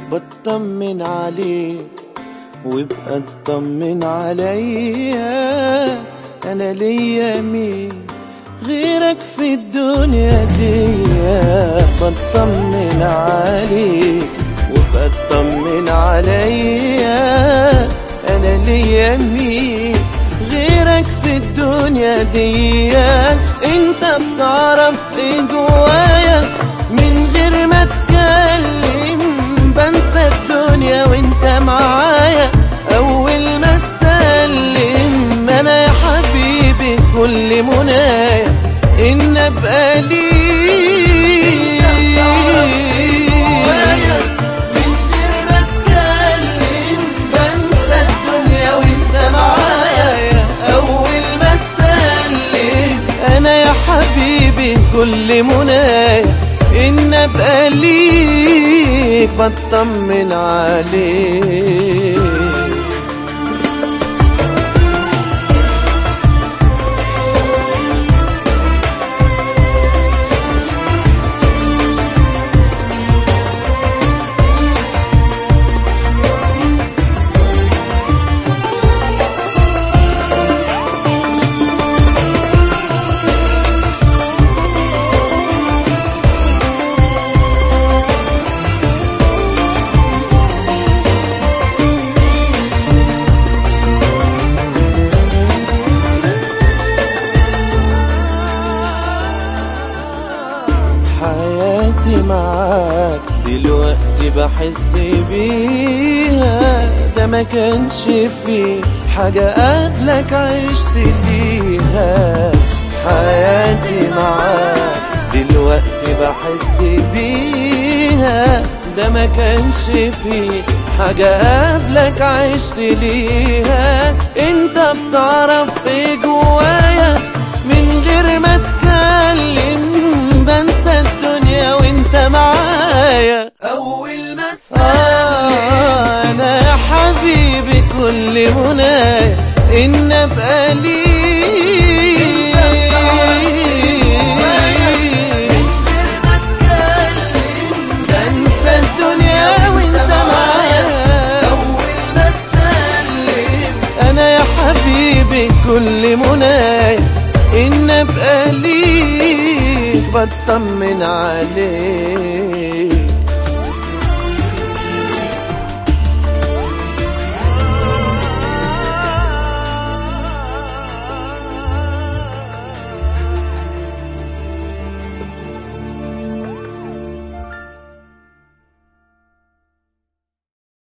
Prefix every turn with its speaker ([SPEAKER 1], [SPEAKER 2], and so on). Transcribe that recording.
[SPEAKER 1] بطمن عليك وابقى اطمن عليا انا ليا مين غيرك في الدنيا دي بطمن عليك وابقى اطمن عليا انا ليا مين غيرك في الدنيا دي انت بتعرف ايه جوايا من غير ما اتكلم بنسى الدنيا وانت معايا اول ما تسلم انا يا حبيبي كل منايا ان ابقى ليك من غير ما اتكلم بنسى الدنيا وانت معايا اول ما تسلم انا يا حبيبي كل منايا ان ابقى ليك بطمن عليك حياتي معاك دلوقتي بحس بيها ده ما كانش فيه حاجة قبلك عشت ليها حياتي معاك دلوقتي بحس بيها ده ما كانش فيه حاجة قبلك عشت ليها انت بتعرف ايه جوايا من غير ما اتكلم بنسى الدنيا وانت معايا اول ما تسلم آه انا يا حبيبي كل منايا ان ابقى ليك بنسى الدنيا وانت معايا اول ما تسلم انا يا حبيبي كل منايا ان ابقى ليك بطمن عليك